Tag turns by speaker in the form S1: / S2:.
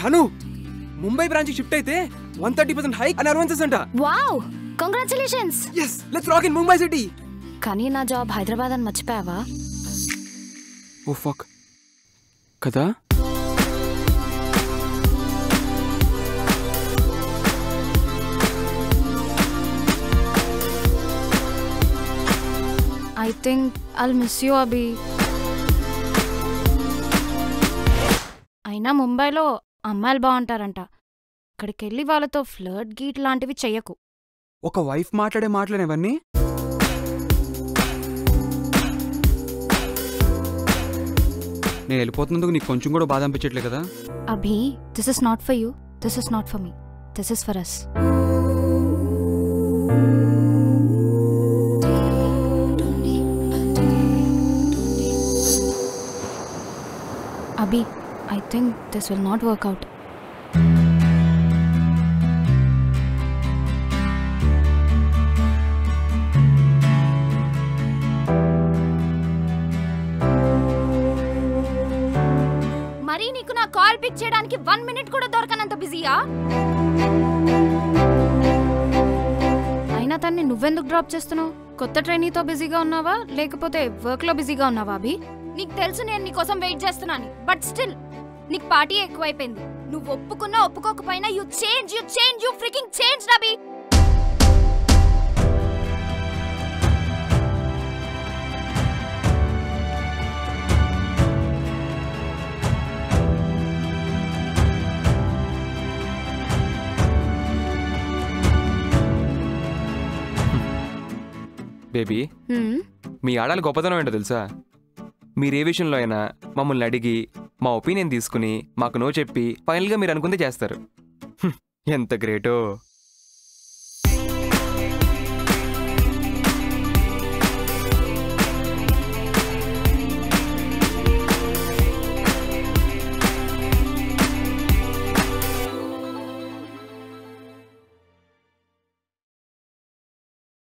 S1: ధను Mumbai branch shift అయితే one thirty percent hike అని advances అంట
S2: wow congratulations
S1: yes let's rock in Mumbai city
S2: కానీ నా జాబ్ హైదరాబాద్ అని మర్చిపోయావా
S1: ఓ ఫక్ కదా
S2: I think I'll miss you Abhi అయినా ముంబైలో అమ్మాయిలు బాగుంటారంట అక్కడికి వెళ్ళి వాళ్ళతో ఫ్లర్ట్ గీట్ లాంటివి చెయ్యకు
S1: ఒక వైఫ్ మాట్లాడే మాటలేనివన్నీ నేను వెళ్ళిపోతున్నందుకు నీకు కొంచెం కూడా బాధ అనిపించట్లే కదా
S2: Abhi this is not for you this is not for me this is for us Abhi I think this will not work out మరి నీకు నా కాల్ పిక్ చేయడానికి వన్ మినిట్ కూడా దొరకనంత బిజీయా అయినా తన్ని నువ్వెందుకు డ్రాప్ చేస్తున్నావు కొత్త ట్రైనీతో బిజీగా ఉన్నావా లేకపోతే వర్క్ లో బిజీగా ఉన్నావా అభి నీకు తెలుసు నేను నీకోసం వెయిట్ చేస్తున్నాను బట్ స్టిల్ నీకు పార్టీ ఎక్కువైపోయింది నువ్వు ఒప్పుకున్నా ఒప్పుకోకపోయినా you change you change you freaking change Abhi
S1: baby
S2: hmm,
S1: మీ ఆడాలి గొప్పతనం ఏంటో తెలుసా మీరు ఏ విషయంలో అయినా మమ్మల్ని అడిగి మా ఒపీనియన్ తీసుకుని మాకు నో చెప్పి ఫైనల్గా మీరు అనుకుందే చేస్తారు హ్మ్, ఎంత గ్రేటో